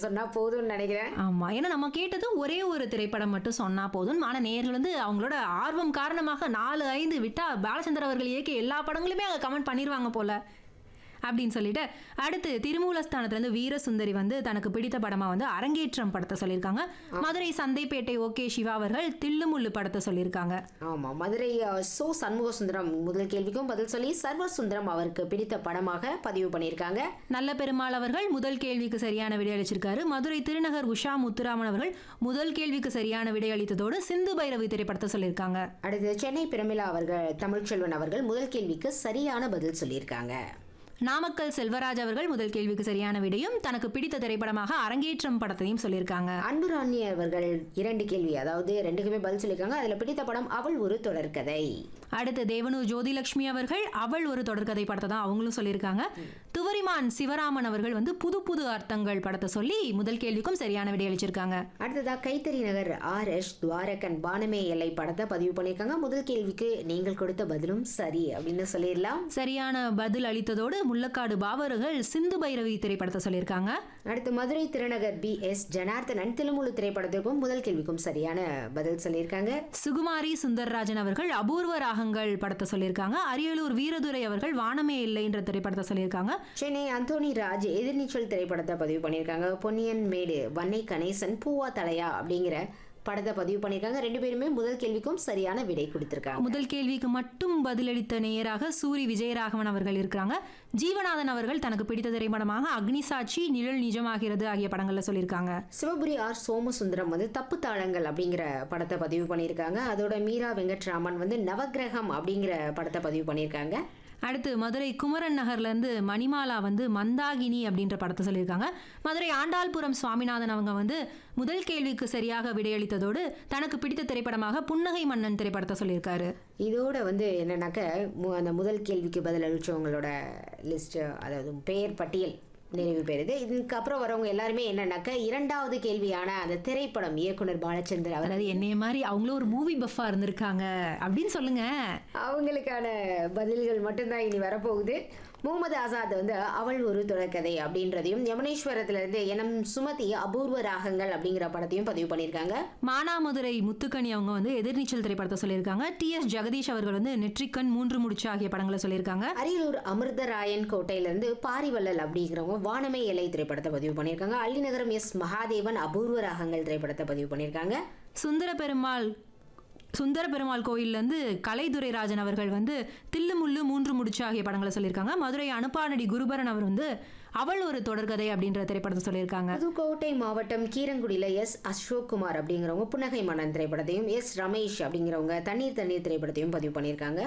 சொன்னா போதும்னு நினைக்கிறேன் ஆமா ஏன்னா நம்ம கேட்டது ஒரே ஒரு திரைப்படம் மட்டும் சொன்னா போதும் ஆனா நேயர்கள் வந்து அவங்களோட ஆர்வம் காரணமாக நாலு ஐந்து விட்டா பாலச்சந்தர் அவர்கள் இயக்கிய எல்லா படங்களுமே அங்க கமெண்ட் பண்ணிருவாங்க போல அப்படின்னு சொல்லிட்டு அடுத்து திருமூலஸ்தானத்துல இருந்து வீரசுந்தரி வந்து தனக்கு பிடித்த படமா வந்து அரங்கேற்றம் படத்தை சொல்லியிருக்காங்க மதுரை சந்தைப்பேட்டை ஓகே சிவா அவர்கள் தில்லுமுள்ளு படத்தை சொல்லியிருக்காங்க ஆமா மதுரை அஹ், சோ சண்முக சுந்தரம் முதல் கேள்விக்கும் பதில் சொல்லி சர்வ சுந்தரம் அவருக்கு பிடித்த படமாக பதிவு பண்ணியிருக்காங்க நல்ல பெருமாள் அவர்கள் முதல் கேள்விக்கு சரியான விடை அளிச்சிருக்காரு மதுரை திருநகர் உஷா முத்துராமன் அவர்கள் முதல் கேள்விக்கு சரியான விடை அளித்ததோடு சிந்து பைரவி திரைப்படத்தை சொல்லியிருக்காங்க அடுத்து சென்னை பிரமிளா அவர்கள் தமிழ்ச்செல்வன் அவர்கள் முதல் கேள்விக்கு சரியான பதில் சொல்லியிருக்காங்க நாமக்கல் செல்வராஜ் அவர்கள் முதல் கேள்விக்கு சரியான விடையும் தனக்கு பிடித்த திரைப்படமாக அரங்கேற்றம் படத்தையும் சொல்லியிருக்காங்க அன்புராணி அவர்கள் இரண்டு கேள்வி அதாவது ரெண்டுக்குமே பதில் சொல்லியிருக்காங்க அதுல பிடித்த படம் அவள் ஒரு தொடர்கதை அடுத்து தேவனூர் ஜோதிலட்சுமி அவர்கள் அவள் ஒரு தொடர்கதை படத்தை தான் அவங்களும் சொல்லியிருக்காங்க துவரிமான் சிவராமன் அவர்கள் வந்து புது புது அர்த்தங்கள் படத்தை சொல்லி முதல் கேள்விக்கும் சரியான விடை அளிச்சிருக்காங்க அடுத்ததா கைத்தறி நகர் ஆர் எஸ் துவாரகன் பானமே எல்லை படத்தை பதிவு பண்ணியிருக்காங்க முதல் கேள்விக்கு நீங்கள் கொடுத்த பதிலும் சரி அப்படின்னு சொல்லிடலாம் சரியான பதில் அளித்ததோடு முள்ளக்காடு பாவர்கள் சிந்து பைரவி திரைப்படத்தை சொல்லியிருக்காங்க அடுத்து மதுரை திருநகர் பி எஸ் ஜனார்த்தனன் திலுமுழு திரைப்படத்திற்கும் முதல் கேள்விக்கும் சரியான பதில் சொல்லியிருக்காங்க சுகுமாரி சுந்தர்ராஜன் அவர்கள் அபூர்வ ராகங்கள் படத்தை சொல்லியிருக்காங்க அரியலூர் வீரதுரை அவர்கள் வானமே இல்லைன்ற திரைப்படத்தை சொல்லியிருக்காங்க சென்னை அந்தோனி ராஜ் எதிர்நீச்சல் திரைப்படத்தை பதிவு பண்ணியிருக்காங்க பொன்னியன் மேடு வன்னை கணேசன் பூவா தலையா அப்படிங்கிற படத்தை பதிவு பண்ணியிருக்காங்க ரெண்டு பேருமே முதல் கேள்விக்கும் சரியான விடை கொடுத்திருக்காங்க முதல் கேள்விக்கு மட்டும் பதிலளித்த நேயராக சூரி விஜயராகவன் அவர்கள் இருக்கிறாங்க ஜீவநாதன் அவர்கள் தனக்கு பிடித்த திரைப்படமாக அக்னிசாட்சி நிழல் நிஜமாகிறது ஆகிய படங்கள்ல சொல்லியிருக்காங்க சிவபுரி ஆர் சோமசுந்தரம் வந்து தப்பு தாளங்கள் அப்படிங்கிற படத்தை பதிவு பண்ணியிருக்காங்க அதோட மீரா வெங்கட்ராமன் வந்து நவக்கிரகம் அப்படிங்கிற படத்தை பதிவு பண்ணியிருக்காங்க அடுத்து மதுரை குமரன் நகர்ல இருந்து மணிமாலா வந்து மந்தாகினி அப்படின்ற படத்தை சொல்லியிருக்காங்க மதுரை ஆண்டாள்புரம் சுவாமிநாதன் அவங்க வந்து முதல் கேள்விக்கு சரியாக விடையளித்ததோடு தனக்கு பிடித்த திரைப்படமாக புன்னகை மன்னன் திரைப்படத்தை சொல்லியிருக்காரு இதோட வந்து என்னன்னாக்க மு- அந்த முதல் கேள்விக்கு பதில் அளிச்சவங்களோட லிஸ்ட் அதாவது பெயர் பட்டியல் நிறைவு பெறுது இதுக்கப்புறம் வரவங்க எல்லாருமே என்னன்னாக்க இரண்டாவது கேள்வியான அந்த திரைப்படம் இயக்குனர் பாலச்சந்தர் அவர் அதாவது என்னைய மாதிரி அவங்களும் ஒரு மூவி பஃபா இருந்திருக்காங்க அப்படின்னு சொல்லுங்க அவங்களுக்கான பதில்கள் மட்டும்தான் இனி வரப்போகுது முகமது ஆசாத் வந்து அவள் ஒரு தொடர்கதை அப்படின்றதையும் யமுனேஸ்வரத்துல இருந்து எனம் சுமதி அபூர்வ ராகங்கள் அப்படிங்கிற படத்தையும் பதிவு பண்ணியிருக்காங்க மானாமதுரை முத்துக்கணி அவங்க வந்து எதிர்நீச்சல் திரைப்படத்தை சொல்லியிருக்காங்க டி எஸ் ஜெகதீஷ் அவர்கள் வந்து நெற்றிக்கண் மூன்று முடிச்சு ஆகிய படங்களை சொல்லியிருக்காங்க அரியலூர் அமிர்தராயன் கோட்டையில இருந்து பாரிவள்ளல் அப்படிங்கிறவங்க வானமை எல்லை திரைப்படத்தை பதிவு பண்ணியிருக்காங்க அள்ளிநகரம் எஸ் மகாதேவன் அபூர்வ ராகங்கள் திரைப்படத்தை பதிவு பண்ணியிருக்காங்க சுந்தர பெருமாள் சுந்தர பெருமாள் கோயில்லேருந்து கலைதுரை ராஜன் அவர்கள் வந்து தில்லுமுள்ளு மூன்று முடிச்சு ஆகிய படங்களை சொல்லியிருக்காங்க மதுரை அனுப்பானடி குருபரன் அவர் வந்து அவள் ஒரு தொடர்கதை அப்படின்ற திரைப்படத்தை சொல்லியிருக்காங்க புதுக்கோட்டை மாவட்டம் கீரங்குடியில எஸ் அசோக் குமார் அப்படிங்கிறவங்க புன்னகை மன்னன் திரைப்படத்தையும் எஸ் ரமேஷ் அப்படிங்கிறவங்க தண்ணீர் தண்ணீர் திரைப்படத்தையும் பதிவு பண்ணியிருக்காங்க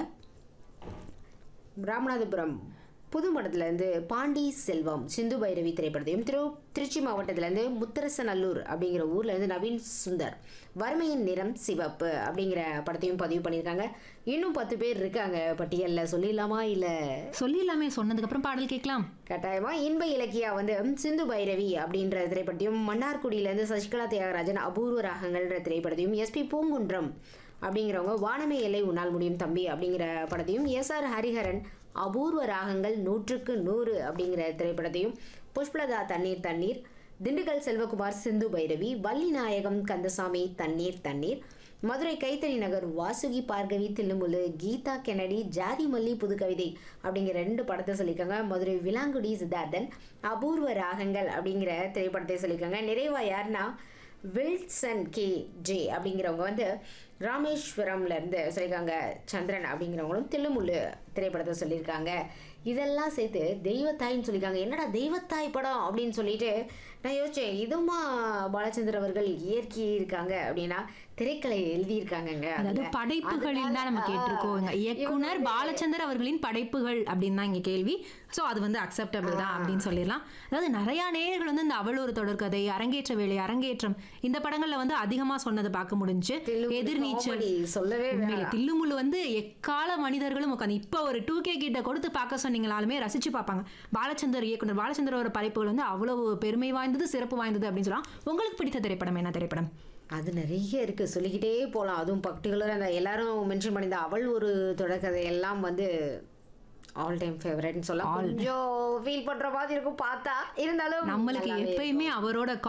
ராமநாதபுரம் புதுமடத்துல இருந்து பாண்டி செல்வம் சிந்து பைரவி திரைப்படத்தையும் திரு திருச்சி மாவட்டத்துல இருந்து முத்தரசநல்லூர் அப்படிங்கிற ஊர்ல இருந்து நவீன் சுந்தர் வறுமையின் நிறம் சிவப்பு அப்படிங்கிற படத்தையும் பதிவு பண்ணியிருக்காங்க இன்னும் பத்து பேர் இருக்காங்க பட்டியல்ல சொல்லிடலாமா இல்ல சொல்லிடலாமே சொன்னதுக்கப்புறம் பாடல் கேட்கலாம் கட்டாயமா இன்ப இலக்கியா வந்து சிந்து பைரவி அப்படின்ற திரைப்படத்தையும் மன்னார்குடியிலேருந்து சசிகலா தியாகராஜன் அபூர்வ ராகங்கள்ன்ற திரைப்படத்தையும் எஸ்பி பூங்குன்றம் அப்படிங்கிறவங்க வானமே எல்லை உன்னால் முடியும் தம்பி அப்படிங்கிற படத்தையும் எஸ் ஆர் ஹரிஹரன் அபூர்வ ராகங்கள் நூற்றுக்கு நூறு அப்படிங்கிற திரைப்படத்தையும் புஷ்பலதா தண்ணீர் தண்ணீர் திண்டுக்கல் செல்வகுமார் சிந்து பைரவி வள்ளி நாயகம் கந்தசாமி தண்ணீர் தண்ணீர் மதுரை கைத்தறி நகர் வாசுகி பார்கவி தில்லுமுல்லு கீதா கெனடி ஜாதி மல்லி புது கவிதை அப்படிங்கிற ரெண்டு படத்தை சொல்லியிருக்காங்க மதுரை விலாங்குடி சித்தார்த்தன் அபூர்வ ராகங்கள் அப்படிங்கிற திரைப்படத்தை சொல்லியிருக்காங்க நிறைவா யாருன்னா வில்சன் கே ஜே அப்படிங்கிறவங்க வந்து ராமேஸ்வரம்ல இருந்து சொல்லியிருக்காங்க சந்திரன் அப்படிங்கிறவங்களும் தில்லுமுள்ளு திரைப்படத்தை சொல்லியிருக்காங்க இதெல்லாம் சேர்த்து தெய்வத்தாயின்னு சொல்லியிருக்காங்க என்னடா தெய்வத்தாய் படம் அப்படின்னு சொல்லிட்டு நான் யோசிச்சேன் இதுமா பாலச்சந்தர் அவர்கள் இயற்கை இருக்காங்க அப்படின்னா திரைக்கலை எழுதியிருக்காங்கங்க அதாவது அதுல. படைப்புகளில் தான் நம்ம அதனால, கேட்டிருக்கோங்க ஆ, இயக்குனர் இவங்க பாலச்சந்தர் அவர்களின் படைப்புகள் அப்படின்னு தான் இங்க கேள்வி ஸோ அது வந்து அக்செப்டபிள் தான் அப்படின்னு சொல்லிடலாம் அதாவது நிறைய நேயர்கள் வந்து இந்த அவள் ஒரு தொடர்கதை அரங்கேற்ற வேலை அரங்கேற்றம் இந்த படங்கள்ல வந்து அதிகமா சொன்னதை பார்க்க முடிஞ்சு தில்லுமுல்லு எதிர்நீச்சல் comedy சொல்லவே உண்மையிலே வேணாம். தில்லுமுள்ளு வந்து எக்கால மனிதர்களும் உட்காந்து இப்போ ஒரு டூ கே கிட்ட கொடுத்து பார்க்க சொன்னீங்களாலுமே ரசிச்சு பார்ப்பாங்க பாலச்சந்தர் இயக்குனர் பாலச்சந்தரோட படைப்புகள் வந்து அவ்வளவு பெருமை வாய்ந்தது சிறப்பு வாய்ந்தது அப்படின்னு சொல்லலாம் உங்களுக்கு பிடித்த திரைப்படம் என்ன திரைப்படம் அது நிறைய இருக்கு சொல்லிக்கிட்டே போகலாம் அதுவும் பர்டிகுலராக அந்த எல்லாரும் மென்ஷன் பண்ணியிருந்த அவள் ஒரு தொடர்கதை எல்லாம் வந்து ஆல் டைம் ஃபேவரட்னு சொல்லலாம் கொஞ்சம் ஃபீல் பண்ற மாதிரி இருக்கும் பார்த்தா இருந்தாலும் நம்மளுக்கு நல்லாவே எப்பயுமே அவரோட